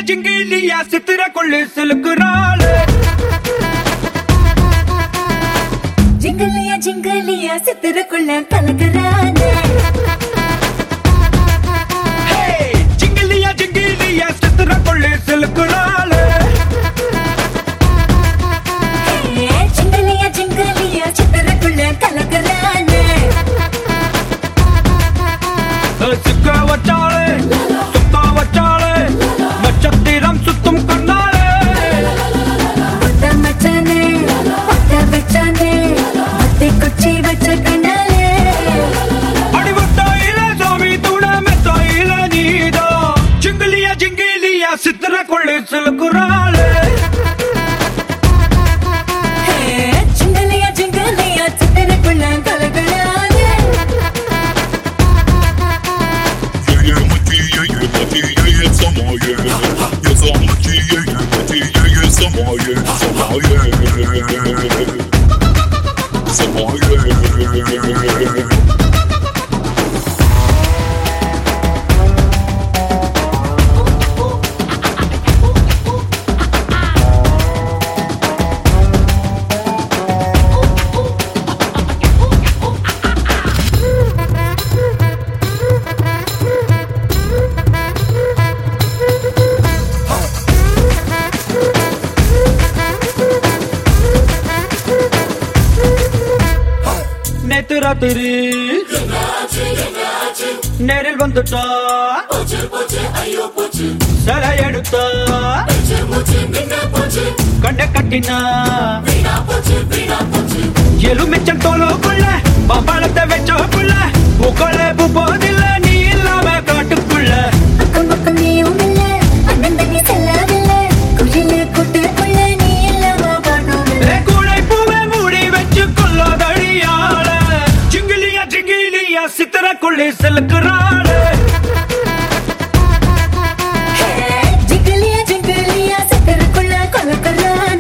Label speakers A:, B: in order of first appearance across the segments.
A: ஜிங்கிலியா சித்திர கொள்ளு சிலுக்குறாள்
B: ஜிங்கலியா ஜிங்கலியா சித்திரக்குள்ள கலக்குறான
A: ஜிங்கிலியா ஜிங்கிலியா சித்திர கொள்ளு சிலுக்குறாள்
B: ஜிங்கலியா ஜிங்கலியா சித்திரக்குள்ள கலக்குறான
A: சிக்க வச்சாளே சுத்த வச்சாளே நட்சத்திரம் சுத்தும் கண்ணாளே
B: ஒத்த மச்சானே ஒத்த வச்சானே ஒத்தை குச்சி வச்ச கண்ணாலே
A: அடிவட்டாயில சாமி துண மெத்தாயில நீதா ஜிங்கிலியா ஜிங்கிலியா சித்திர கொள்ளு சிலுக்குறாள்
B: ஜிங்கலியா ஜிங்கலியா சித்திரக்குள்ள கலக்குறான
C: Yeah, yeah, mati, yeah, yeah, mati, yeah, yeah, sama, yeah. Yeah, sama, mati, yeah, yeah, mati, yeah, yeah, sama, yeah, sama, yeah. Sama, yeah.
A: நேத்து ராத்திரி நேரில் வந்துட்டா சிலை எடுத்தா கண்ட கட்டினா எலுமிச்சம் தோலுக்குள்ள பம்பளத்தை வச்சோக்குள்ள பூக்கள பூ போதில்ல நீ இல்லாம காட்டுக்குள்ள
B: அக்கம் பக்கம் நீயும் இல்ல அண்ணன் தண்ணி செல்லவில்லை குயில கூட்டுக்குள்ள நீ இல்லாம பண்ணும்
A: ஏ கூடை பூவை மூடி வச்சு கொள்ளாதடியாள ஜிங்கிலியா ஜிங்கிலியா சித்திர கொள்ளி செலுக்குறாளே
B: ஜிங்கலியா ஜிங்கலியா சித்திரக்குள்ள கலக்குறான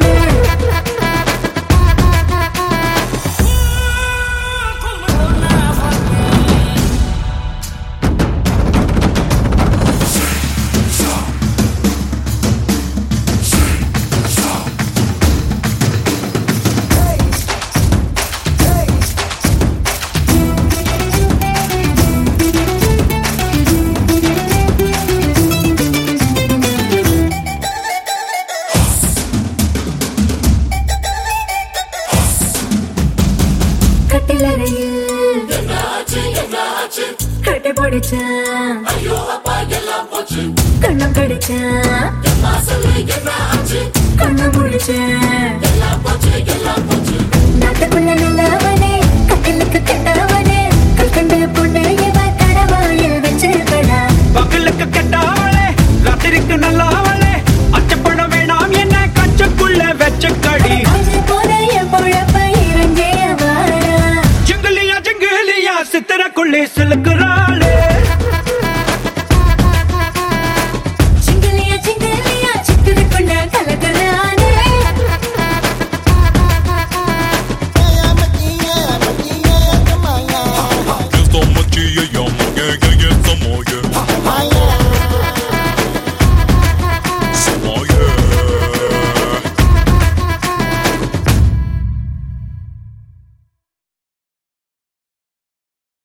B: கட்டிலறையில் கட்டி பிடிச்சான் கண்ணம் கடிச்சான் கண்ணம் முடிச்சேன் நாட்டுக்குள்ள நல்லவனே